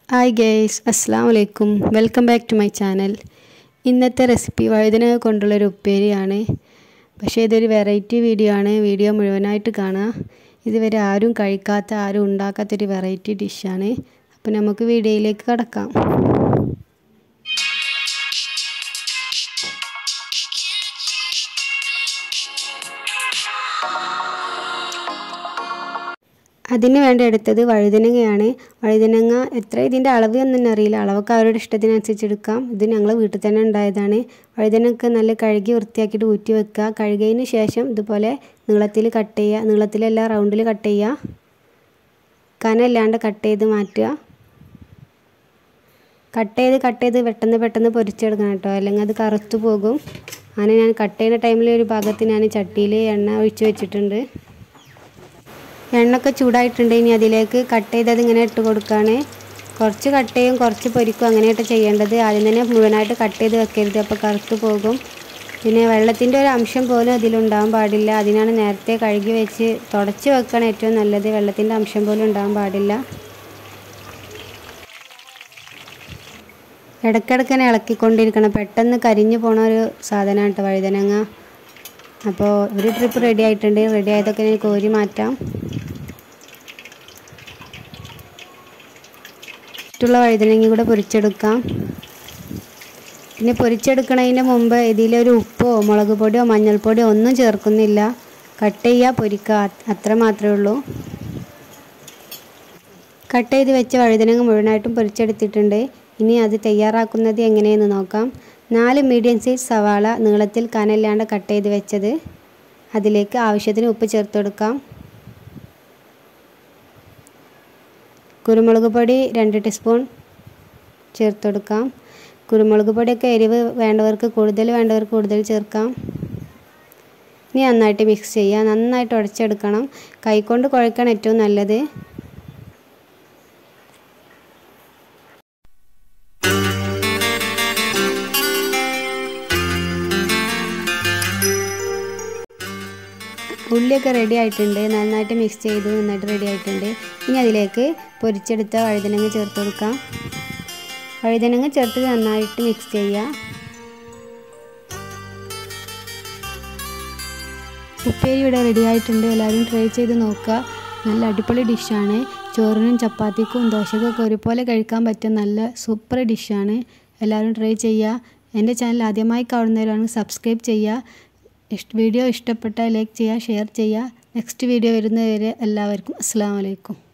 hi guys അസ്സാം വലൈക്കും welcome back to my channel ഇന്നത്തെ റെസിപ്പി വഴുതന കൊണ്ടുള്ളൊരു ഉപ്പേരിയാണ് പക്ഷേ ഇതൊരു വെറൈറ്റി വീഡിയോ ആണ് വീഡിയോ മുഴുവനായിട്ട് കാണുക ഇതുവരെ ആരും കഴിക്കാത്ത ആരും ഉണ്ടാക്കാത്തൊരു വെറൈറ്റി ഡിഷാണ് അപ്പോൾ നമുക്ക് വീഡിയോയിലേക്ക് കടക്കാം അതിന് വേണ്ടി എടുത്തത് വഴുതനങ്ങയാണ് വഴുതനങ്ങ എത്ര ഇതിൻ്റെ അളവ് ഒന്നും അറിയില്ല അളവൊക്കെ അവരുടെ ഇഷ്ടത്തിനനുസരിച്ച് എടുക്കാം ഇത് ഞങ്ങൾ വീട്ടിൽ തന്നെ ഉണ്ടായതാണ് വഴുതനങ്ങ നല്ല കഴുകി വൃത്തിയാക്കിയിട്ട് ഊറ്റി വെക്കുക കഴുകിയതിന് ശേഷം ഇതുപോലെ നീളത്തിൽ കട്ട് ചെയ്യുക നീളത്തിലല്ല റൗണ്ടിൽ കട്ട് ചെയ്യുക കനല്ലാണ്ട് കട്ട് ചെയ്ത് മാറ്റുക കട്ട് ചെയ്ത് കട്ട് ചെയ്ത് പെട്ടെന്ന് പെട്ടെന്ന് പൊരിച്ചെടുക്കണം കേട്ടോ അല്ലെങ്കിൽ അത് കറുത്തു പോകും അങ്ങനെ ഞാൻ കട്ട് ചെയ്യുന്ന ടൈമിൽ ഒരു ഭാഗത്ത് ഞാൻ ചട്ടിയിൽ എണ്ണ ഒഴിച്ച് വെച്ചിട്ടുണ്ട് എണ്ണയൊക്കെ ചൂടായിട്ടുണ്ട് ഇനി അതിലേക്ക് കട്ട് ചെയ്തത് ഇങ്ങനെ ഇട്ട് കൊടുക്കുകയാണ് കുറച്ച് കട്ട് ചെയ്യും കുറച്ച് പൊരിക്കും അങ്ങനെയായിട്ട് ചെയ്യേണ്ടത് ആദ്യം തന്നെ മുഴുവനായിട്ട് കട്ട് ചെയ്ത് വെക്കരുത് അപ്പോൾ കറുത്ത് പോകും പിന്നെ വെള്ളത്തിൻ്റെ ഒരു അംശം പോലും അതിലുണ്ടാകാൻ പാടില്ല അതിനാണ് നേരത്തെ കഴുകി വെച്ച് തുടച്ച് വെക്കണം ഏറ്റവും നല്ലത് വെള്ളത്തിൻ്റെ അംശം പോലും ഉണ്ടാകാൻ പാടില്ല ഇടയ്ക്കിടയ്ക്ക് ഇളക്കിക്കൊണ്ടിരിക്കണം പെട്ടെന്ന് കരിഞ്ഞു പോണ ഒരു സാധനമാണ് കേട്ടോ വഴുതനങ്ങ അപ്പോൾ ഒരു ട്രിപ്പ് റെഡി ആയിട്ടുണ്ട് റെഡി ആയതൊക്കെ ഞാൻ കോരി മാറ്റാം മറ്റുള്ള വഴുതനങ്ങ കൂടെ പൊരിച്ചെടുക്കാം പിന്നെ പൊരിച്ചെടുക്കണതിന് മുമ്പ് ഇതിലൊരു ഉപ്പോ മുളക് പൊടിയോ മഞ്ഞൾപ്പൊടിയോ ഒന്നും ചേർക്കുന്നില്ല കട്ട് ചെയ്യുക പൊരിക്കുക അത്ര മാത്രമേ ഉള്ളൂ കട്ട് ചെയ്ത് വെച്ച വഴുതനങ്ങ മുഴുവനായിട്ടും പൊരിച്ചെടുത്തിട്ടുണ്ട് ഇനി അത് തയ്യാറാക്കുന്നത് എങ്ങനെയെന്ന് നോക്കാം നാല് മീഡിയം സൈസ് സവാള നീളത്തിൽ കനല്ലാണ്ട് കട്ട് ചെയ്ത് വെച്ചത് അതിലേക്ക് ആവശ്യത്തിന് ഉപ്പ് ചേർത്ത് കൊടുക്കാം കുരുമുളക് പൊടി രണ്ട് ടീസ്പൂൺ ചേർത്ത് കൊടുക്കാം കുരുമുളക് പൊടിയൊക്കെ എരിവ് വേണ്ടവർക്ക് കൂടുതൽ വേണ്ടവർക്ക് കൂടുതൽ ചേർക്കാം ഇനി നന്നായിട്ട് മിക്സ് ചെയ്യുക നന്നായിട്ട് ഉടച്ചെടുക്കണം കൈകൊണ്ട് കുഴക്കണം ഏറ്റവും നല്ലത് ഉള്ളിയൊക്കെ റെഡി ആയിട്ടുണ്ട് നന്നായിട്ട് മിക്സ് ചെയ്ത് നന്നായിട്ട് റെഡി ആയിട്ടുണ്ട് ഇനി അതിലേക്ക് പൊരിച്ചെടുത്ത വഴുതനങ്ങ ചേർത്ത് കൊടുക്കാം വഴുതനങ്ങ ചേർത്ത് നന്നായിട്ട് മിക്സ് ചെയ്യുക ഉപ്പേരി ഇവിടെ റെഡി ആയിട്ടുണ്ട് എല്ലാവരും ട്രൈ ചെയ്ത് നോക്കുക നല്ല അടിപൊളി ഡിഷാണ് ചോറിനും ചപ്പാത്തിക്കും ദോശക്കൊക്കെ ഒരുപോലെ കഴിക്കാൻ പറ്റിയ നല്ല സൂപ്പർ ഡിഷാണ് എല്ലാവരും ട്രൈ ചെയ്യുക എൻ്റെ ചാനൽ ആദ്യമായി കാണുന്നവരാണെങ്കിൽ സബ്സ്ക്രൈബ് ചെയ്യുക വീഡിയോ ഇഷ്ടപ്പെട്ടാൽ ലൈക്ക് ചെയ്യുക ഷെയർ ചെയ്യുക നെക്സ്റ്റ് വീഡിയോ വരുന്നവരെ എല്ലാവർക്കും അസ്സാം വലൈക്കും